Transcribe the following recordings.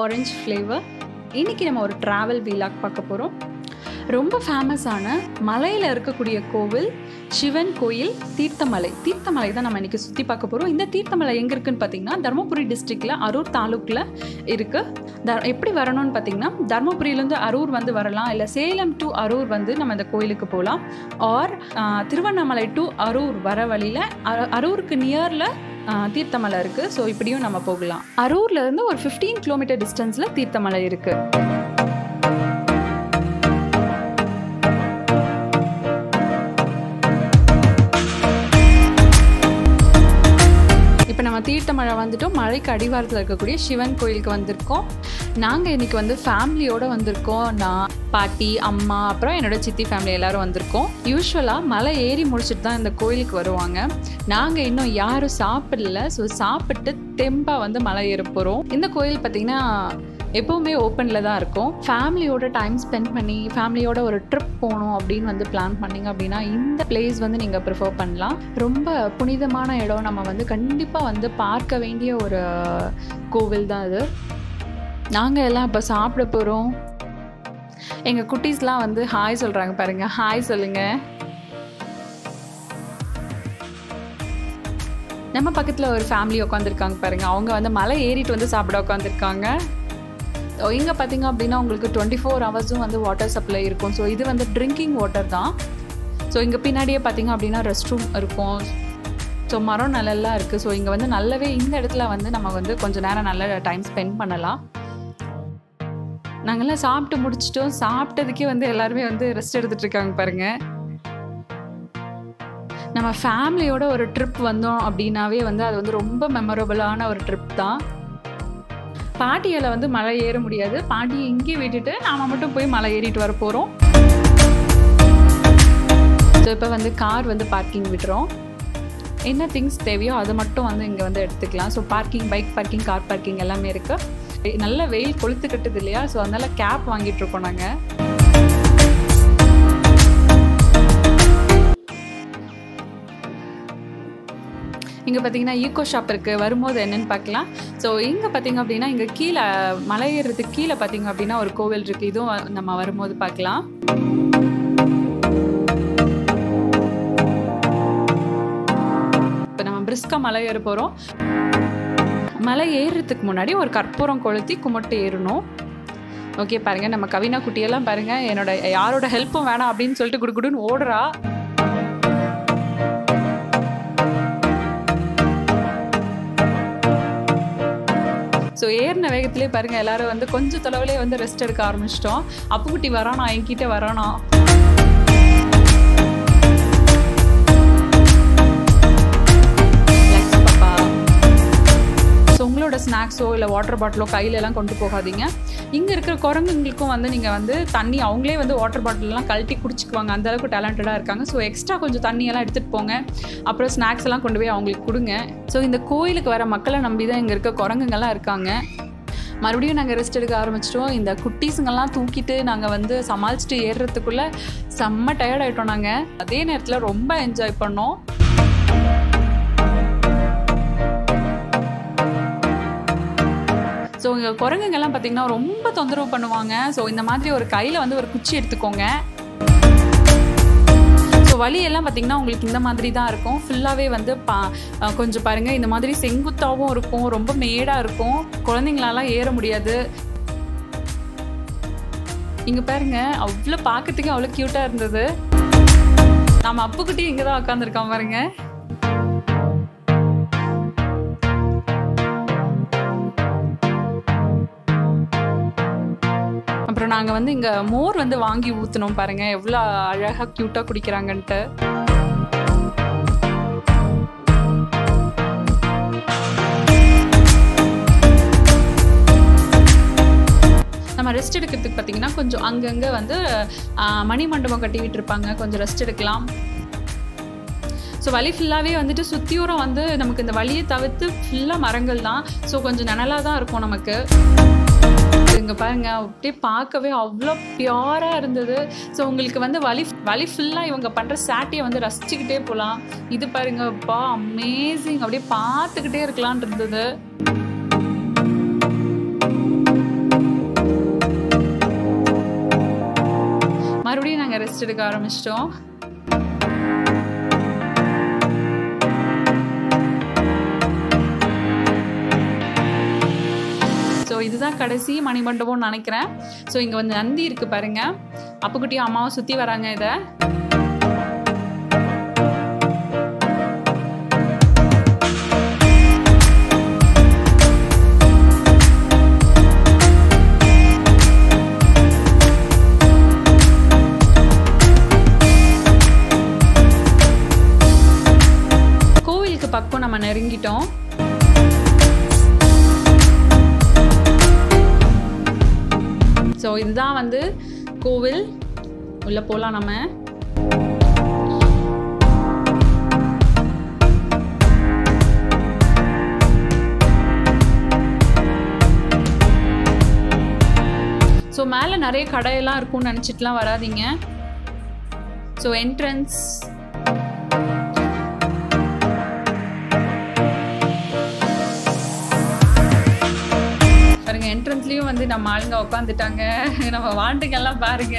Orange flavour இன்றைக்கி நம்ம ஒரு ட்ராவல் வீலாக் பார்க்க போகிறோம் ரொம்ப ஃபேமஸான மலையில் இருக்கக்கூடிய கோவில் சிவன் கோயில் தீர்த்தமலை தீர்த்தமலை தான் நம்ம இன்றைக்கி சுற்றி பார்க்க போகிறோம் இந்த தீர்த்தமலை எங்கே இருக்குன்னு பார்த்தீங்கன்னா தருமபுரி டிஸ்ட்ரிக்டில் அரூர் தாலுக்கில் இருக்குது த எப்படி வரணும்னு பார்த்தீங்கன்னா தருமபுரியிலேருந்து அரூர் வந்து வரலாம் இல்லை சேலம் டு அரூர் வந்து நம்ம இந்த கோயிலுக்கு போகலாம் ஆர் திருவண்ணாமலை டு அரூர் வர வழியில் அ- அரூருக்கு நியரில் தீர்த்தமலை இருக்குது ஸோ இப்படியும் நம்ம போகலாம் அரூர்லேருந்து ஒரு ஃபிஃப்டீன் கிலோமீட்டர் டிஸ்டன்ஸில் தீர்த்தமலை இருக்குது இப்போ நம்ம தீர்த்தமலை வந்துட்டோம் மலைக்கு அடிவாரத்தில் இருக்கக்கூடிய சிவன் கோயிலுக்கு வந்திருக்கோம் நாங்கள் இன்னைக்கு வந்து ஃபேமிலியோடு வந்திருக்கோம் நான் பாட்டி அம்மா அப்புறம் என்னோட சித்தி ஃபேமிலி எல்லாரும் வந்திருக்கோம் யூஸ்வலாக மலை ஏறி முடிச்சுட்டு தான் இந்த கோயிலுக்கு வருவாங்க நாங்கள் இன்னும் யாரும் சாப்பிடல ஸோ சாப்பிட்டு தெம்பாக வந்து மலை ஏற போகிறோம் இந்த கோயில் பார்த்திங்கன்னா எப்போவுமே ஓப்பனில் தான் இருக்கும் ஃபேமிலியோட டைம் ஸ்பெண்ட் பண்ணி ஃபேமிலியோட ஒரு ட்ரிப் போகணும் அப்படின்னு வந்து பிளான் பண்ணீங்க அப்படின்னா இந்த பிளேஸ் வந்து நீங்கள் ப்ரிஃபர் பண்ணலாம் ரொம்ப புனிதமான இடம் நம்ம வந்து கண்டிப்பாக வந்து பார்க்க வேண்டிய ஒரு கோவில் தான் அது நாங்கள் எல்லாம் இப்போ சாப்பிட போகிறோம் எங்கள் குட்டீஸ்லாம் வந்து ஹாய் சொல்கிறாங்க பாருங்கள் ஹாய் சொல்லுங்கள் நம்ம பக்கத்தில் ஒரு ஃபேமிலி உட்காந்துருக்காங்க பாருங்கள் அவங்க வந்து மலை ஏறிட்டு வந்து சாப்பிட உட்காந்துருக்காங்க இங்கே பார்த்தீங்க அப்படின்னா உங்களுக்கு டுவெண்ட்டி ஃபோர் ஹவர்ஸும் வந்து வாட்டர் சப்ளை இருக்கும் ஸோ இது வந்து ட்ரிங்கிங் வாட்டர் தான் ஸோ இங்கே பின்னாடியே பார்த்தீங்க அப்படின்னா ரெஸ்ட் ரூம் இருக்கும் ஸோ மரம் நிழல்லாம் இருக்குது ஸோ இங்கே வந்து நல்லாவே இந்த இடத்துல வந்து நம்ம வந்து கொஞ்சம் நேரம் நல்ல டைம் ஸ்பெண்ட் பண்ணலாம் நாங்கள்லாம் சாப்பிட்டு முடிச்சிட்டோம் சாப்பிட்டதுக்கே வந்து எல்லாருமே வந்து ரெஸ்ட் எடுத்துட்டு இருக்காங்க பாருங்க நம்ம ஃபேமிலியோட ஒரு ட்ரிப் வந்தோம் அப்படின்னாவே வந்து அது வந்து ரொம்ப மெமரபுளான ஒரு ட்ரிப் தான் பாட்டியால் வந்து மலை ஏற முடியாது பாட்டியை இங்கே விட்டுட்டு நாம மட்டும் போய் மலை ஏறிட்டு வர போகிறோம் ஸோ இப்போ வந்து கார் வந்து பார்க்கிங் விடுறோம் என்ன திங்ஸ் தேவையோ அதை மட்டும் வந்து இங்கே வந்து எடுத்துக்கலாம் so parking bike parking car parking எல்லாமே இருக்குது நல்ல வெயில் கொளுத்து கட்டுது இல்லையா ஸோ அதனால கேப் வாங்கிட்டு இருக்கோம் நாங்கள் இங்கே பார்த்தீங்கன்னா ஈகோ ஷாப் இருக்குது வரும்போது என்னன்னு பார்க்கலாம் ஸோ இங்கே பார்த்தீங்க அப்படின்னா இங்கே கீழே மலை ஏறுறதுக்கு கீழே பார்த்தீங்க அப்படின்னா ஒரு கோவில் இருக்குது இதுவும் வ- நம்ம வரும்போது பார்க்கலாம் இப்போ நம்ம பிரிஸ்கா மலை ஏற போகிறோம் மலை ஏறுறதுக்கு முன்னாடி ஒரு கற்பூரம் கொளுத்தி கும்பிட்டு ஏறணும் ஓகே பாருங்க நம்ம கவினா குட்டியெல்லாம் பாருங்க என்னோட யாரோட ஹெல்ப்பும் வேணாம் அப்படின்னு சொல்லிட்டு குடுகுடுன்னு ஓடுறா ஸோ ஏறின வேகத்திலே பாருங்க எல்லாரும் வந்து கொஞ்சம் தொலைவிலே வந்து ரெஸ்ட் எடுக்க ஆரம்பிச்சிட்டோம் அப்புக்குட்டி வரானா என்கிட்ட வரானா Relax பாப்பா. ஸோ உங்களோட ஸ்நாக்ஸோ இல்லை வாட்டர் பாட்டிலோ கையில எல்லாம் கொண்டு போகாதீங்க இங்கே இருக்கிற குரங்குங்களுக்கும் வந்து நீங்கள் வந்து தண்ணி அவங்களே வந்து வாட்டர் பாட்டிலெலாம் கழட்டி குடிச்சிக்குவாங்க அந்த அளவுக்கு டேலண்டடாக இருக்காங்க ஸோ எக்ஸ்ட்ரா கொஞ்சம் தண்ணியெல்லாம் எடுத்துகிட்டு போங்க அப்புறம் ஸ்நாக்ஸ் எல்லாம் கொண்டு போய் அவங்களுக்கு கொடுங்க ஸோ இந்த கோயிலுக்கு வர மக்களை நம்பி தான் இங்கே இருக்க குரங்குங்கெல்லாம் இருக்காங்க மறுபடியும் நாங்கள் ரெஸ்ட் எடுக்க ஆரம்பிச்சிட்டோம் இந்த குட்டீஸுங்கெல்லாம் தூக்கிட்டு நாங்கள் வந்து சமாளிச்சுட்டு ஏறுறதுக்குள்ளே செம்ம டயர்ட் ஆகிட்டோம் நாங்கள் அதே நேரத்தில் ரொம்ப என்ஜாய் பண்ணோம் ஸோ இங்கே குரங்குங்கெல்லாம் பார்த்தீங்கன்னா ரொம்ப தொந்தரவு பண்ணுவாங்க ஸோ இந்த மாதிரி ஒரு கையில் வந்து ஒரு குச்சி எடுத்துக்கோங்க ஸோ வழியெல்லாம் பார்த்தீங்கன்னா உங்களுக்கு இந்த மாதிரி தான் இருக்கும் ஃபுல்லாகவே வந்து பா அஹ் கொஞ்சம் பாருங்கள் இந்த மாதிரி செங்குத்தாகவும் இருக்கும் ரொம்ப மேடாக இருக்கும் குழந்தைங்களாலாம் ஏற முடியாது இங்கே பாருங்க அவ்வளோ பார்க்கறதுக்கு அவ்வளோ க்யூட்டாக இருந்தது நம்ம அப்புக்குட்டி இங்கே தான் உட்காந்துருக்கான் பாருங்க அப்புறம் நாங்கள் வந்து இங்கே மோர் வந்து வாங்கி ஊற்றினோம் பாருங்க எவ்வளோ அழகாக க்யூட்டாக குடிக்கிறாங்கன்ட்டு நம்ம ரெஸ்ட் எடுக்கிறதுக்கு பார்த்தீங்கன்னா கொஞ்சம் அங்கங்கே வந்து ஆ, மணி மண்டபம் கட்டி விட்டுருப்பாங்க கொஞ்சம் ரெஸ்ட் எடுக்கலாம் ஸோ வழி ஃபுல்லாகவே வந்துட்டு சுற்றியோரம் வந்து நமக்கு இந்த வழியை தவிர்த்து ஃபுல்லாக மரங்கள் தான் ஸோ கொஞ்சம் நிழலாக தான் இருக்கும் நமக்கு இங்கே பாருங்க அப்படியே பார்க்கவே அவ்வளோ பியூராக இருந்தது ஸோ உங்களுக்கு வந்து வலி வலி ஃபுல்லாக இவங்க பண்ணுற சாட்டியை வந்து ரசிச்சுக்கிட்டே போகலாம் இது பாருங்க அப்பா அமேசிங் அப்படியே பார்த்துக்கிட்டே இருக்கலான் இருந்தது நாங்கள் ரெஸ்ட் எடுக்க ஆரம்பிச்சிட்டோம் ஸோ இதுதான் கடைசி மணிமண்டபம்னு நினைக்கிறேன் ஸோ இங்கே வந்து நந்தி இருக்குது பாருங்க அப்புக்குட்டியும் அம்மாவும் சுற்றி வராங்க இதை கோவிலுக்கு பக்கம் நம்ம நெருங்கிட்டோம் ஸோ இதுதான் வந்து கோவில் உள்ள போகலாம் நம்ம ஸோ மேலே நிறைய கடையெல்லாம் இருக்கும்னு நினச்சிட்டுலாம் வராதீங்க ஸோ என்ட்ரன்ஸ் பாருங்க என்ட்ரன்ஸ்லயும் வந்து நம்ம ஆளுங்க உட்காந்துட்டாங்க நம்ம வாண்டுங்கெல்லாம் பாருங்க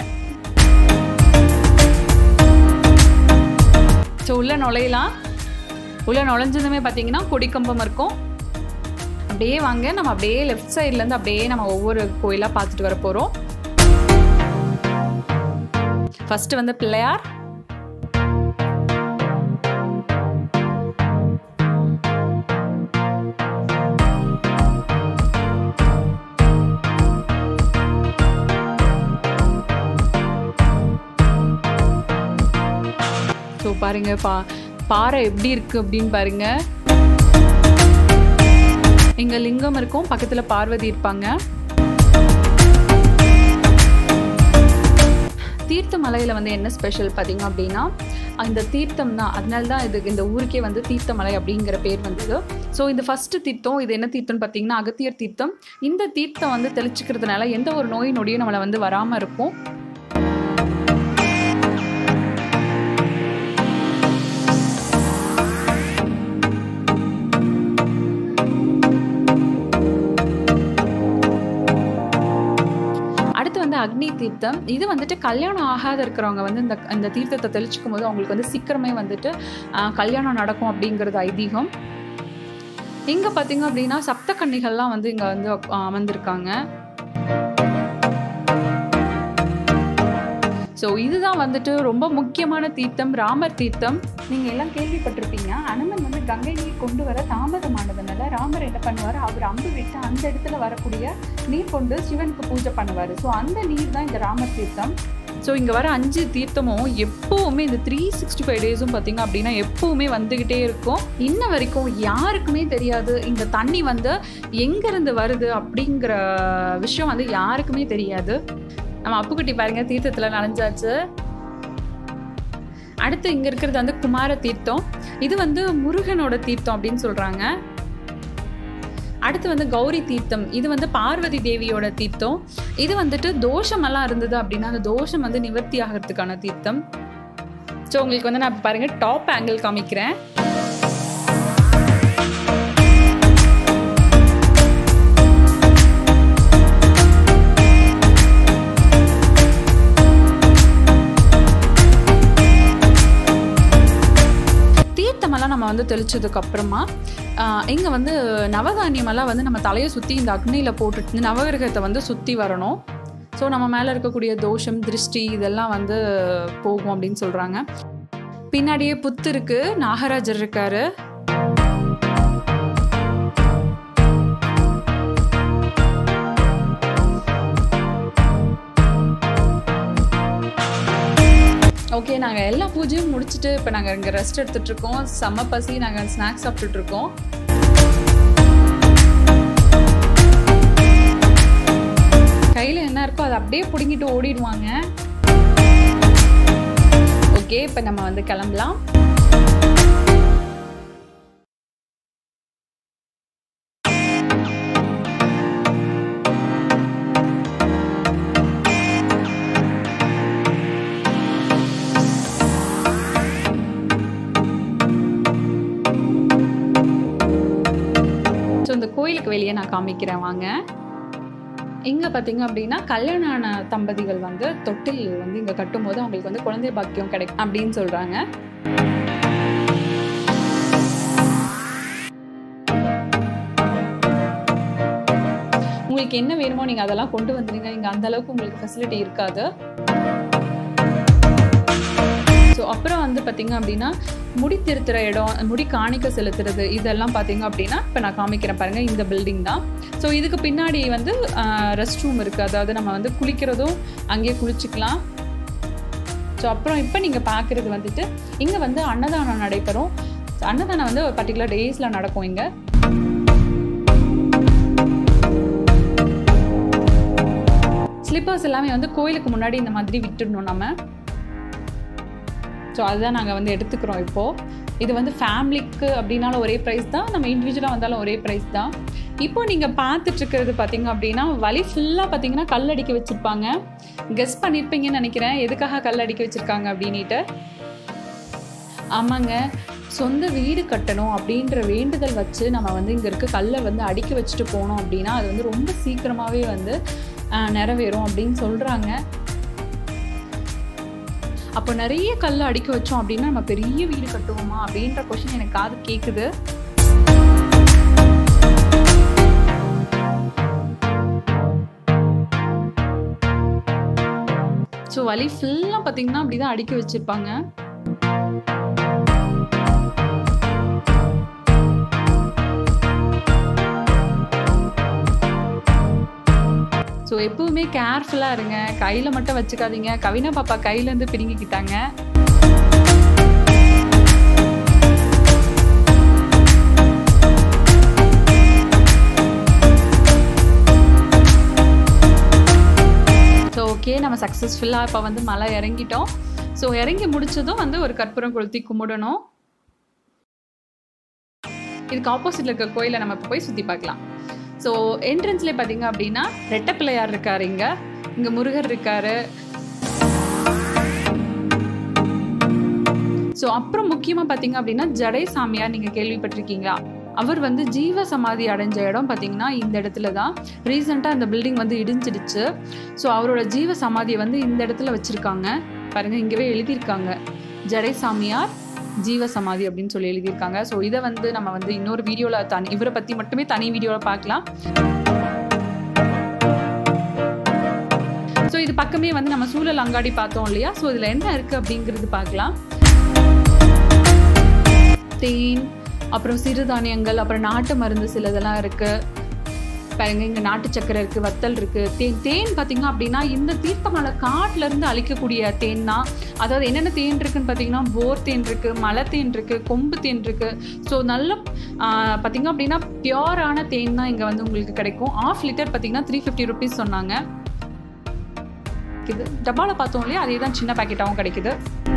ஸோ உள்ள நுழையலாம் உள்ள நுழைஞ்சதுமே பார்த்தீங்கன்னா கொடிக்கம்பம் இருக்கும் அப்படியே வாங்க நம்ம அப்படியே லெஃப்ட் சைட்லேருந்து அப்படியே நம்ம ஒவ்வொரு கோயிலாக பார்த்துட்டு வர போகிறோம் ஃபர்ஸ்ட் வந்து பிள்ளையார் ஸோ பாருங்க பா பாறை எப்படி இருக்கு அப்படின்னு பாருங்க இங்க லிங்கம் இருக்கும் பக்கத்துல பார்வதி இருப்பாங்க தீர்த்த மலையில் வந்து என்ன ஸ்பெஷல் பார்த்தீங்க அப்படின்னா அந்த தீர்த்தம் தான் அதனால தான் இது இந்த ஊருக்கே வந்து தீர்த்தமலை அப்படிங்கிற பேர் வந்தது ஸோ இந்த ஃபஸ்ட்டு தீர்த்தம் இது என்ன தீர்த்தம்னு பார்த்தீங்கன்னா அகத்தியர் தீர்த்தம் இந்த தீர்த்தம் வந்து தெளிச்சுக்கிறதுனால எந்த ஒரு நோய் நொடியும் நம்மளை வந்து வராமல் இருக்கும் அடுத்து வந்து அக்னி தீர்த்தம் இது வந்துட்டு கல்யாணம் ஆகாத இருக்கிறவங்க வந்து இந்த இந்த தீர்த்தத்தை தெளிச்சுக்கும் போது அவங்களுக்கு வந்து சீக்கிரமே வந்துட்டு ஆஹ், கல்யாணம் நடக்கும் அப்படிங்கிறது ஐதீகம் இங்கே பார்த்தீங்க அப்படின்னா சப்த கன்னிகள்லாம் வந்து இங்கே வந்து உக்- அமர்ந்திருக்காங்க ஸோ இதுதான் வந்துட்டு ரொம்ப முக்கியமான தீர்த்தம் ராமர் தீர்த்தம் நீங்கள் எல்லாம் கேள்விப்பட்டிருப்பீங்க அனுமன் வந்து கங்கை நீர் கொண்டு வர தாமதமானதுனால ராமர் என்ன பண்ணுவார் அவர் அம்பு விட்டு அந்த இடத்துல வரக்கூடிய நீர் கொண்டு சிவனுக்கு பூஜை பண்ணுவார் ஸோ அந்த நீர் தான் இந்த ராமர் தீர்த்தம் ஸோ இங்கே வர அஞ்சு தீர்த்தமும் எப்போவுமே இந்த த்ரீ சிக்ஸ்டி ஃபைவ் டேஸும் பார்த்தீங்க அப்படின்னா எப்போவுமே வந்துக்கிட்டே இருக்கும் இன்ன வரைக்கும் யாருக்குமே தெரியாது இந்த தண்ணி வந்து எங்கேருந்து வருது அப்படிங்கிற விஷயம் வந்து யாருக்குமே தெரியாது நம்ம அப்புக்குட்டி பாருங்க தீர்த்தத்தில் நனைஞ்சாச்சு அடுத்து இங்கே இருக்கிறது வந்து குமார தீர்த்தம் இது வந்து முருகனோட தீர்த்தம் அப்படின்னு சொல்கிறாங்க அடுத்து வந்து கௌரி தீர்த்தம் இது வந்து பார்வதி தேவியோட தீர்த்தம் இது வந்துட்டு தோஷமெல்லாம் இருந்தது அப்படின்னா அந்த தோஷம் வந்து நிவர்த்தி ஆகிறதுக்கான தீர்த்தம் ஸோ உங்களுக்கு வந்து நான் பாருங்க டாப் ஆங்கிள் காமிக்கிறேன் தீர்த்தமெல்லாம் நம்ம வந்து தெளிச்சதுக்கு அப்புறமா இங்கே வந்து நவதானியமெல்லாம் வந்து நம்ம தலையை சுற்றி இந்த அக்னியில் போட்டுட்டு இந்த நவகிரகத்தை வந்து சுற்றி வரணும் ஸோ நம்ம மேலே இருக்கக்கூடிய தோஷம் திருஷ்டி இதெல்லாம் வந்து போகும் அப்படின்னு சொல்கிறாங்க பின்னாடியே புத்து இருக்கு நாகராஜர் இருக்காரு ஓகே நாங்கள் எல்லா பூஜையும் முடிச்சுட்டு இப்போ நாங்கள் இங்கே ரெஸ்ட் எடுத்துட்டு இருக்கோம் செம்ம பசி நாங்கள் ஸ்நாக்ஸ் சாப்பிட்டுட்டு இருக்கோம் கையில் என்ன இருக்கோ அதை அப்படியே பிடுங்கிட்டு ஓடிடுவாங்க ஓகே இப்போ நம்ம வந்து கிளம்பலாம் ஸோ இந்த கோயிலுக்கு வெளியே நான் காமிக்கிறேன் வாங்க இங்கே பார்த்தீங்க அப்படின்னா கல்யாண ஆன தம்பதிகள் வந்து தொட்டில் வந்து இங்கே கட்டும்போது அவங்களுக்கு வந்து குழந்தை பாக்கியம் கிடைக்கும் அப்படின்னு சொல்கிறாங்க உங்களுக்கு என்ன வேணுமோ நீங்கள் அதெல்லாம் கொண்டு வந்துடுங்க இங்கே அந்த அளவுக்கு உங்களுக்கு ஃபெசிலிட்டி இருக்காது ஸோ அப்புறம் வந்து பார்த்தீங்க அப்படின்னா முடி திருத்துற இடம் முடி காணிக்க செலுத்துறது இதெல்லாம் பார்த்தீங்க அப்படின்னா இப்போ நான் காமிக்கிறேன் பாருங்கள் இந்த பில்டிங் தான் ஸோ இதுக்கு பின்னாடி வந்து ரெஸ்ட் ரூம் இருக்குது அதாவது நம்ம வந்து குளிக்கிறதும் அங்கேயே குளிச்சுக்கலாம் ஸோ அப்புறம் இப்போ நீங்கள் பார்க்குறது வந்துட்டு இங்கே வந்து அன்னதானம் நடைபெறும் அன்னதானம் வந்து ஒரு பர்டிகுலர் டேஸில் நடக்கும் இங்கே ஸ்லிப்பர்ஸ் எல்லாமே வந்து கோயிலுக்கு முன்னாடி இந்த மாதிரி விட்டுடணும் நம்ம ஸோ அதுதான் நாங்கள் வந்து எடுத்துக்கிறோம் இப்போது இது வந்து ஃபேமிலிக்கு அப்படின்னாலும் ஒரே ப்ரைஸ் தான் நம்ம இண்டிவிஜுவலாக வந்தாலும் ஒரே ப்ரைஸ் தான் இப்போ நீங்கள் பார்த்துட்ருக்கிறது பார்த்தீங்க அப்படின்னா வழி ஃபுல்லாக பார்த்தீங்கன்னா கல் அடிக்க வச்சுருப்பாங்க கெஸ் பண்ணியிருப்பீங்கன்னு நினைக்கிறேன் எதுக்காக கல் அடிக்க வச்சுருக்காங்க அப்படின்ட்டு ஆமாங்க சொந்த வீடு கட்டணும் அப்படின்ற வேண்டுதல் வச்சு நம்ம வந்து இங்கே இருக்க கல்லை வந்து அடுக்கி வச்சுட்டு போனோம் அப்படின்னா அது வந்து ரொம்ப சீக்கிரமாகவே வந்து நிறைவேறும் அப்படின்னு சொல்கிறாங்க அப்போ நிறைய கல் அடிக்க வச்சோம் அப்படின்னா நம்ம பெரிய வீடு கட்டுவோமா அப்படின்ற கொஷின் எனக்கு காது கேட்குது ஸோ வழி ஃபுல்லாக பார்த்தீங்கன்னா அப்படி தான் அடுக்கி வச்சுருப்பாங்க ஸோ எப்பவுமே கேர்ஃபுல்லாக இருங்க கையில் மட்டும் வச்சுக்காதீங்க கவினா பாப்பா கையிலேருந்து பிடுங்கிக்கிட்டாங்க ஸோ ஓகே நம்ம சக்ஸஸ்ஃபுல்லாக இப்போ வந்து மலை இறங்கிட்டோம் ஸோ இறங்கி முடிச்சதும் வந்து ஒரு கற்பூரம் கொளுத்தி கும்பிடணும் இதுக்கு ஆப்போசிட்டில் இருக்க கோயிலை நம்ம இப்போ போய் சுற்றி பார்க்கலாம் ஸோ என்ட்ரன்ஸ்லேயே பார்த்தீங்க அப்படின்னா ரெட்டை பிள்ளையார் இருக்காரு இங்கே இங்கே முருகர் இருக்காரு ஸோ அப்புறம் முக்கியமாக பார்த்தீங்க அப்படின்னா ஜடை சாமியார் நீங்கள் கேள்விப்பட்டிருக்கீங்களா அவர் வந்து ஜீவ சமாதி அடைஞ்ச இடம் பார்த்தீங்கன்னா இந்த இடத்துல தான் ரீசெண்டாக அந்த பில்டிங் வந்து இடிஞ்சிடுச்சு ஸோ அவரோட ஜீவ சமாதியை வந்து இந்த இடத்துல வச்சுருக்காங்க பாருங்க இங்கவே எழுதியிருக்காங்க ஜடை சாமியார் ஜீவ சமாதி அப்படின்னு சொல்லி எழுதியிருக்காங்க ஸோ இதை வந்து நம்ம வந்து இன்னொரு வீடியோவில் தனி இவரை பற்றி மட்டுமே தனி வீடியோவில் பார்க்கலாம் ஸோ இது பக்கமே வந்து நம்ம சூழல் அங்காடி பார்த்தோம் இல்லையா ஸோ இதில் என்ன இருக்குது அப்படிங்கிறது பார்க்கலாம் தேன் அப்புறம் சிறுதானியங்கள் அப்புறம் நாட்டு மருந்து சிலதெல்லாம் இருக்குது பாருங்க இங்கே நாட்டு சக்கரை இருக்குது வத்தல் இருக்குது தேன் தேன் பார்த்தீங்க அப்படின்னா இந்த தீர்த்தமலை காட்டிலேருந்து அழிக்கக்கூடிய தேன் தான் அதாவது என்னென்ன தேன் இருக்குன்னு பார்த்தீங்கன்னா போர் தேன் இருக்குது மலை தேன் இருக்குது கொம்பு தேன் இருக்குது ஸோ நல்ல பார்த்தீங்க அப்படின்னா பியோரான தேன் தான் இங்கே வந்து உங்களுக்கு கிடைக்கும் ஆஃப் லிட்டர் பார்த்தீங்கன்னா த்ரீ ஃபிஃப்டி ருபீஸ் சொன்னாங்க இது டப்பாவில் பார்த்தோம் இல்லையா அதே தான் சின்ன பேக்கெட்டாகவும் கிடைக்குது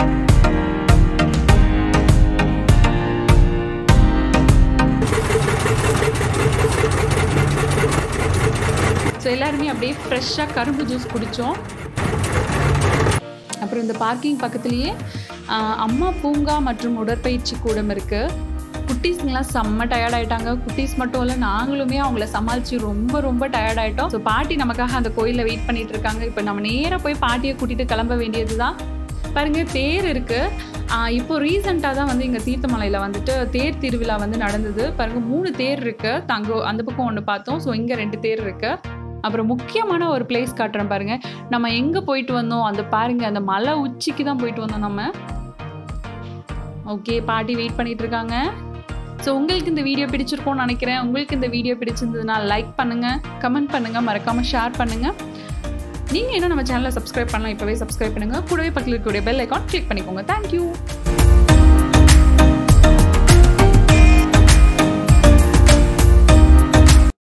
ஸோ எல்லாருமே அப்படியே ஃப்ரெஷ்ஷாக கரும்பு ஜூஸ் குடித்தோம் அப்புறம் இந்த பார்க்கிங் பக்கத்துலேயே அம்மா பூங்கா மற்றும் உடற்பயிற்சி கூடம் இருக்குது குட்டீஸ்ங்கெலாம் செம்ம டயர்ட் ஆகிட்டாங்க குட்டீஸ் மட்டும் இல்லை நாங்களுமே அவங்கள சமாளித்து ரொம்ப ரொம்ப டயர்ட் ஆகிட்டோம் ஸோ பாட்டி நமக்காக அந்த கோயிலில் வெயிட் பண்ணிட்டு இருக்காங்க இப்போ நம்ம நேராக போய் பாட்டியை கூட்டிகிட்டு கிளம்ப வேண்டியது தான் பாருங்க தேர் இருக்குது இப்போ ரீசெண்டாக தான் வந்து இங்கே தீர்த்தமலையில் வந்துட்டு தேர் திருவிழா வந்து நடந்தது பாருங்க மூணு தேர் இருக்குது தங்க அந்த பக்கம் ஒன்று பார்த்தோம் ஸோ இங்கே ரெண்டு தேர் இருக்குது அப்புறம் முக்கியமான ஒரு பிளேஸ் காட்டுறேன் பாருங்க நம்ம எங்கே போயிட்டு வந்தோம் அந்த பாருங்க அந்த மலை உச்சிக்கு தான் போயிட்டு வந்தோம் நம்ம ஓகே பாட்டி வெயிட் பண்ணிட்டு இருக்காங்க ஸோ உங்களுக்கு இந்த வீடியோ பிடிச்சிருக்கோம்னு நினைக்கிறேன் உங்களுக்கு இந்த வீடியோ பிடிச்சிருந்ததுன்னா லைக் பண்ணுங்கள் கமெண்ட் பண்ணுங்கள் மறக்காமல் ஷேர் பண்ணுங்கள் நீங்கள் இன்னும் நம்ம சேனலை சப்ஸ்கிரைப் பண்ணலாம் இப்போவே சப்ஸ்கிரைப் பண்ணுங்கள் கூடவே பக்கத்தில் இருக்கக்கூடிய பெல் ஐக்கான் கிளிக் பண்ணிக்கோங்க தேங்க்யூ